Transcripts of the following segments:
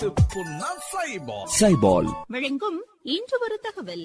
வைத்து புண்ணான் சைபால் சைபால் வழங்கும் இன்று ஒரு தகவல்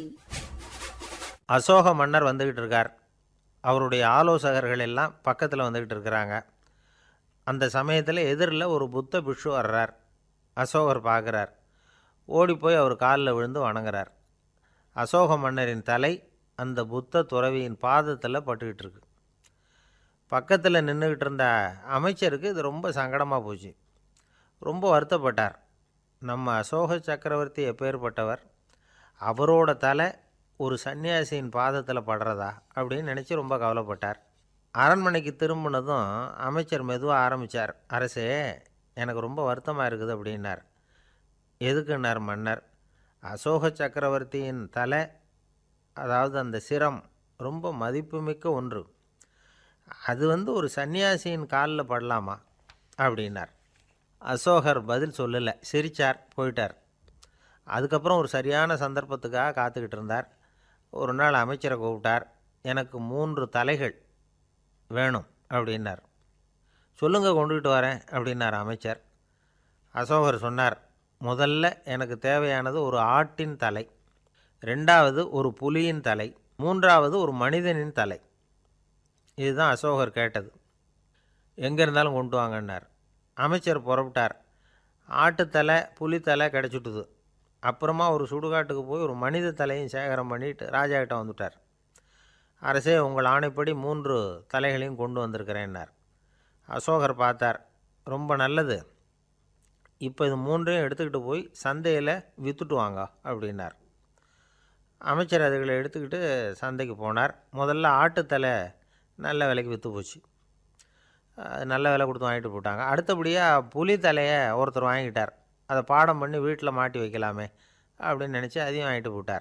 அசோக மன்னர் வந்துக்கிட்டு இருக்கார் அவருடைய ஆலோசகர்கள் எல்லாம் பக்கத்தில் வந்துக்கிட்டு இருக்கிறாங்க அந்த சமயத்தில் எதிரில் ஒரு புத்த பிக்ஷு வர்றார் அசோகர் பார்க்குறார் ஓடி போய் அவர் காலில் விழுந்து வணங்குறார் அசோக மன்னரின் தலை அந்த புத்த துறவியின் பாதத்தில் பட்டுக்கிட்டு இருக்கு பக்கத்தில் நின்றுக்கிட்டு இருந்த அமைச்சருக்கு இது ரொம்ப சங்கடமாக போச்சு ரொம்ப வருத்தப்பட்டார் நம்ம அசோக சக்கரவர்த்தி எப்பேற்பட்டவர் அவரோட தலை ஒரு சன்னியாசியின் பாதத்தில் படுறதா அப்படின்னு நினச்சி ரொம்ப கவலைப்பட்டார் அரண்மனைக்கு திரும்பினதும் அமைச்சர் மெதுவாக ஆரம்பித்தார் அரசே எனக்கு ரொம்ப வருத்தமாக இருக்குது அப்படின்னார் எதுக்குன்னார் மன்னர் அசோக சக்கரவர்த்தியின் தலை அதாவது அந்த சிரம் ரொம்ப மதிப்புமிக்க ஒன்று அது வந்து ஒரு சன்னியாசியின் காலில் படலாமா அப்படின்னார் அசோகர் பதில் சொல்லலை சிரிச்சார் போயிட்டார் அதுக்கப்புறம் ஒரு சரியான சந்தர்ப்பத்துக்காக காத்துக்கிட்டு இருந்தார் ஒரு நாள் அமைச்சரை கூப்பிட்டார் எனக்கு மூன்று தலைகள் வேணும் அப்படின்னார் சொல்லுங்க கொண்டுகிட்டு வரேன் அப்படின்னார் அமைச்சர் அசோகர் சொன்னார் முதல்ல எனக்கு தேவையானது ஒரு ஆட்டின் தலை ரெண்டாவது ஒரு புலியின் தலை மூன்றாவது ஒரு மனிதனின் தலை இதுதான் அசோகர் கேட்டது எங்கே இருந்தாலும் கொண்டு வாங்கன்னார் அமைச்சர் புறப்பட்டார் ஆட்டுத்தலை புலித்தலை கிடச்சிட்டுது அப்புறமா ஒரு சுடுகாட்டுக்கு போய் ஒரு மனித தலையும் சேகரம் பண்ணிட்டு ராஜா கிட்ட வந்துட்டார் அரசே உங்கள் ஆணைப்படி மூன்று தலைகளையும் கொண்டு வந்திருக்கிறேன்னார் அசோகர் பார்த்தார் ரொம்ப நல்லது இப்போ இது மூன்றையும் எடுத்துக்கிட்டு போய் சந்தையில் விற்றுட்டு வாங்க அப்படின்னார் அமைச்சர் அதுகளை எடுத்துக்கிட்டு சந்தைக்கு போனார் முதல்ல ஆட்டுத்தலை நல்ல விலைக்கு விற்று போச்சு அது நல்ல விலை கொடுத்து வாங்கிட்டு போட்டாங்க அடுத்தபடியாக புலி தலையை ஒருத்தர் வாங்கிட்டார் அதை பாடம் பண்ணி வீட்டில் மாட்டி வைக்கலாமே அப்படின்னு நினச்சி அதையும் வாங்கிட்டு போட்டார்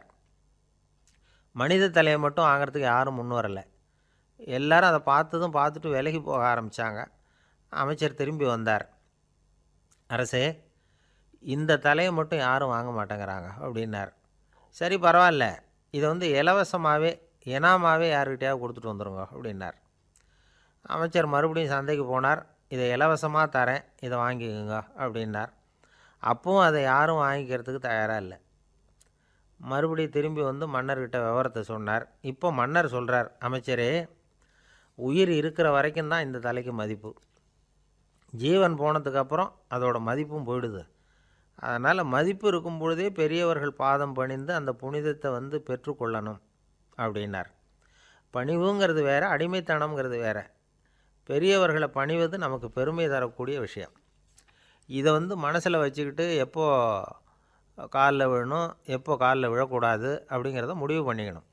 மனித தலையை மட்டும் வாங்குறதுக்கு யாரும் முன் வரலை எல்லாரும் அதை பார்த்ததும் பார்த்துட்டு விலகி போக ஆரம்பித்தாங்க அமைச்சர் திரும்பி வந்தார் அரசே இந்த தலையை மட்டும் யாரும் வாங்க மாட்டேங்கிறாங்க அப்படின்னார் சரி பரவாயில்ல இதை வந்து இலவசமாகவே இனாமாவே யாருக்கிட்டையாவது கொடுத்துட்டு வந்துடுங்க அப்படின்னார் அமைச்சர் மறுபடியும் சந்தைக்கு போனார் இதை இலவசமாக தரேன் இதை வாங்கிக்கோங்க அப்படின்னார் அப்பவும் அதை யாரும் வாங்கிக்கிறதுக்கு தயாராக இல்லை மறுபடியும் திரும்பி வந்து மன்னர்கிட்ட விவரத்தை சொன்னார் இப்போ மன்னர் சொல்கிறார் அமைச்சரே உயிர் இருக்கிற வரைக்கும் தான் இந்த தலைக்கு மதிப்பு ஜீவன் போனதுக்கப்புறம் அதோட மதிப்பும் போயிடுது அதனால் மதிப்பு இருக்கும் பொழுதே பெரியவர்கள் பாதம் பணிந்து அந்த புனிதத்தை வந்து பெற்றுக்கொள்ளணும் அப்படின்னார் பணிவுங்கிறது வேறு அடிமைத்தனம்ங்கிறது வேறு பெரியவர்களை பணிவது நமக்கு பெருமை தரக்கூடிய விஷயம் இதை வந்து மனசில் வச்சுக்கிட்டு எப்போ காலில் விழணும் எப்போ காலில் விழக்கூடாது அப்படிங்கிறத முடிவு பண்ணிக்கணும்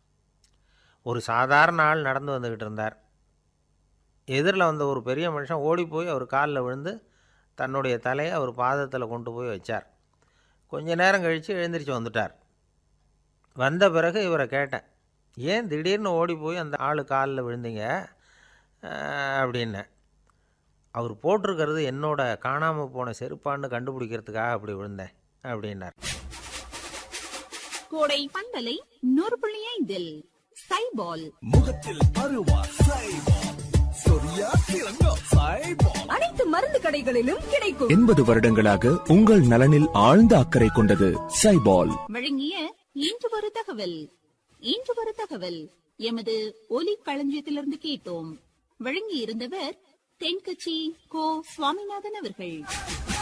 ஒரு சாதாரண ஆள் நடந்து வந்துக்கிட்டு இருந்தார் எதிரில் வந்த ஒரு பெரிய மனுஷன் ஓடி போய் அவர் காலில் விழுந்து தன்னுடைய தலையை அவர் பாதத்தில் கொண்டு போய் வச்சார் கொஞ்ச நேரம் கழித்து எழுந்திரிச்சு வந்துட்டார் வந்த பிறகு இவரை கேட்டேன் ஏன் திடீர்னு ஓடி போய் அந்த ஆள் காலில் விழுந்தீங்க அப்படின்னேன் அவர் போட்டிருக்கிறது என்னோட காணாமல் போன செருப்பான்னு கண்டுபிடிக்கிறதுக்காக அப்படி விழுந்தேன் அப்படின்னார் கோடை பந்தலை நூறு புள்ளி ஐந்தில் சைபால் முகத்தில் அருவா சைபால் சொரியா சிறங்கோ சைபால் அனைத்து மருந்து கடைகளிலும் கிடைக்கும் எண்பது வருடங்களாக உங்கள் நலனில் ஆழ்ந்த அக்கறை கொண்டது சைபால் வழங்கிய இன்று ஒரு தகவல் இன்று ஒரு தகவல் எமது ஒலி களஞ்சியத்திலிருந்து கேட்டோம் வழங்கி இருந்தவர் தென்கட்சி கோ சுவாமிநாதன் அவர்கள்